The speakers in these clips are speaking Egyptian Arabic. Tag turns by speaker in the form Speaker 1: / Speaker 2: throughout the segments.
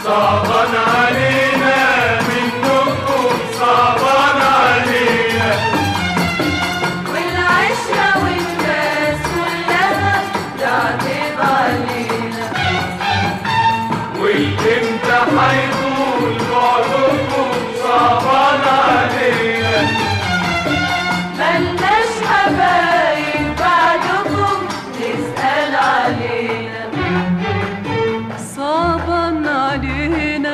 Speaker 1: صعبان علينا منكم صعبان علينا
Speaker 2: والعشرة والناس كلها تعتب علينا
Speaker 1: والامتى هيطول بعدكم صعبان علينا
Speaker 2: ملناش حبايب بعدكم تسأل علينا
Speaker 3: صعبا علينا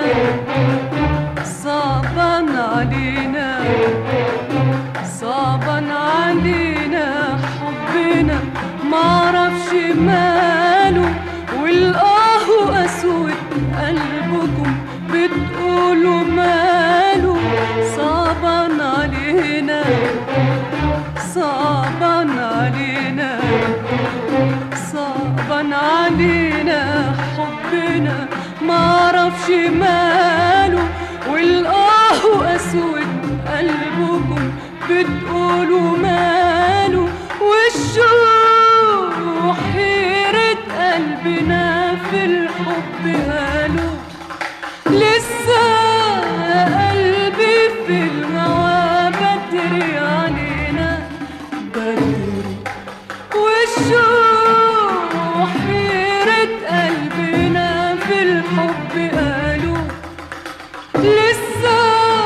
Speaker 3: صعبا علينا صعبا علينا حبنا معرفش ماله والقاه اسود قلبكم بتقولوا ماله صعبا علينا صعبا علينا صعبا علينا حبنا معرفش ماله والقاه اسود قلبكم بتقولوا ماله والشوق حيرة قلبنا في الحب قالوا لسه قلبي في الهوى بدري علينا بدري والشوق حيرة قلبنا في الحب قالوا لسه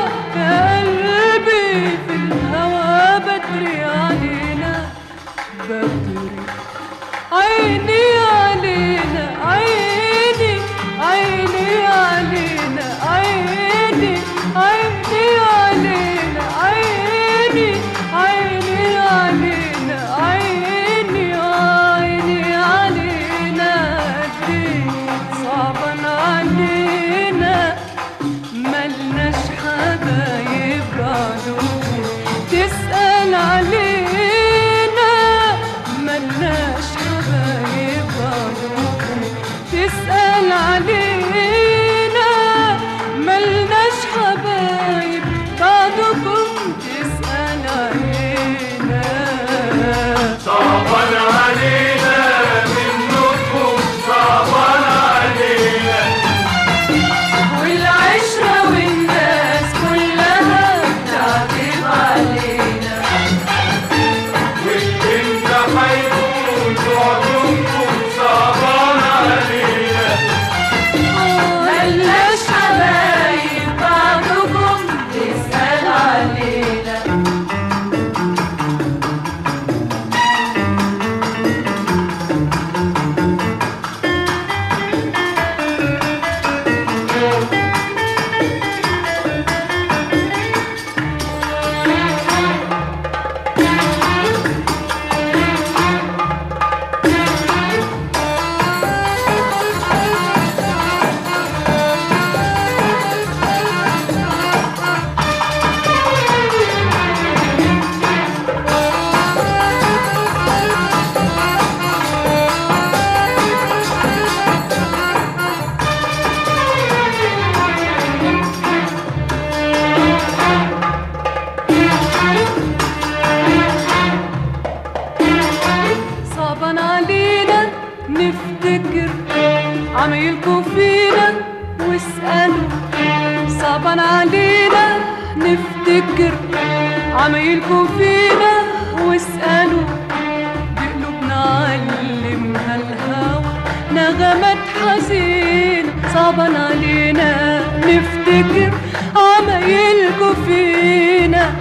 Speaker 3: قلبي في الهوى بدري علينا بدري عيني علينا عيني عيني علينا عيني عيني علينا عيني عيني علينا عيني عيني علينا قديك صعبا علينا ملناش حبايب بعدكم تسأل علينا ملناش حبايب بعدكم تسأل علينا ملناش حبايب بعدكم تسأل علينا
Speaker 1: صعبان علينا منكم صعبان علينا
Speaker 2: والعشرة والناس كلها تعتب علينا
Speaker 1: والامتى هيطول بعدكم صعبان علينا
Speaker 2: ملناش حبايب بعدكم تسأل علينا
Speaker 3: صعبا علينا نفتكر عمايلكوا فينا واسألوا صعبا علينا نفتكر عمايلكوا فينا واسألوا بقلوبنا علمها الهوى نغمات حزين صعبا علينا نفتكر عمايلكوا فينا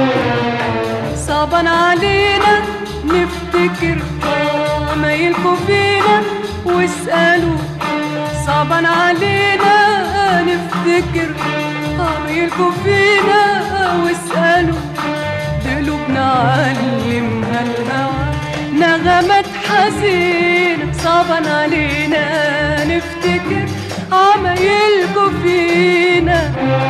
Speaker 3: صعبا علينا نفتكر عمايلكوا فينا واسألوا صعبا علينا نفتكر عمايلكوا فينا واسألوا قلوبنا علمها الهوى نغمات حزين صعبا علينا نفتكر عمايلكوا فينا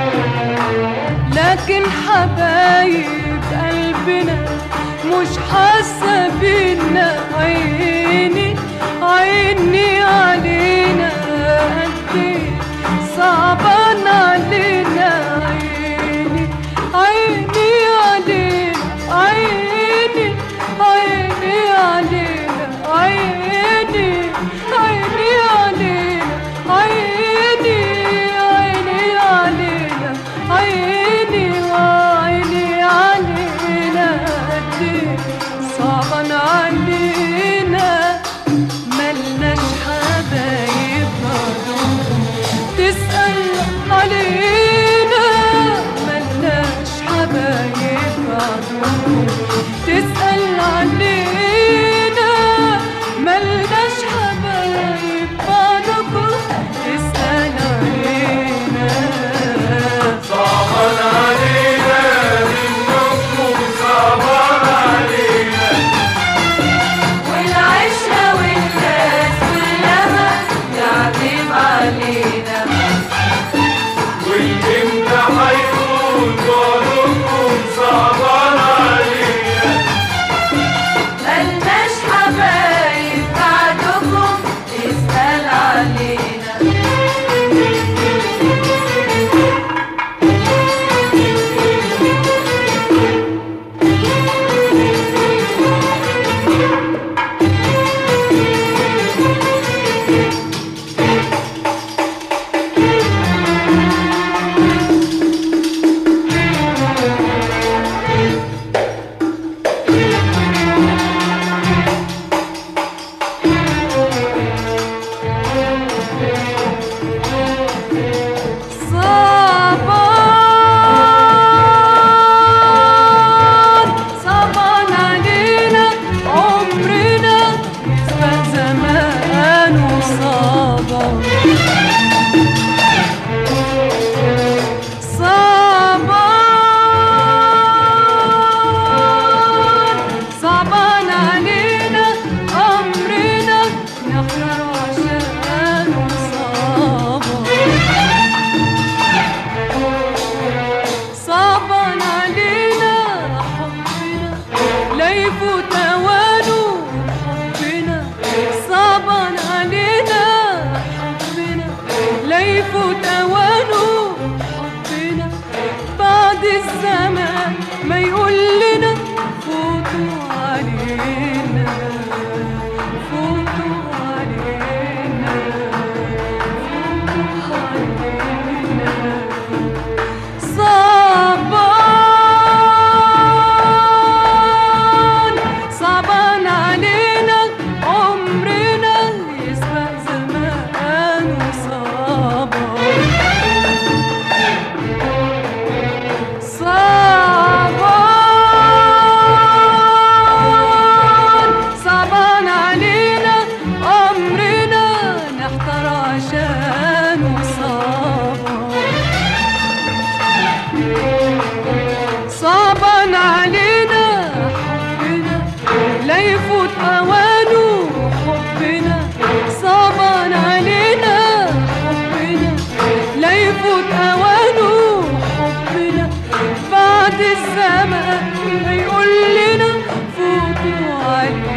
Speaker 3: لكن حبايب قلبنا مش حاسة بينا عيني عيني علينا قد إيه صعبان علينا عيني عيني علينا عيني عيني علينا عيني عيني علينا عيني يفوت اوانه حبنا بعد الزمان ما يقول لنا فوتوا علينا فوتوا علينا فوتوا علينا صعبان صعبان علينا عمرنا يسبق زمان وصعبان صعبان صعبان علينا عمرنا نحتار عشان وصعبان صعبان علينا حبنا لا يفوت اوانه حبنا صعبان علينا حبنا لا يفوت اوانه حبنا بعد الزمان ما يقول لنا فوتوا علينا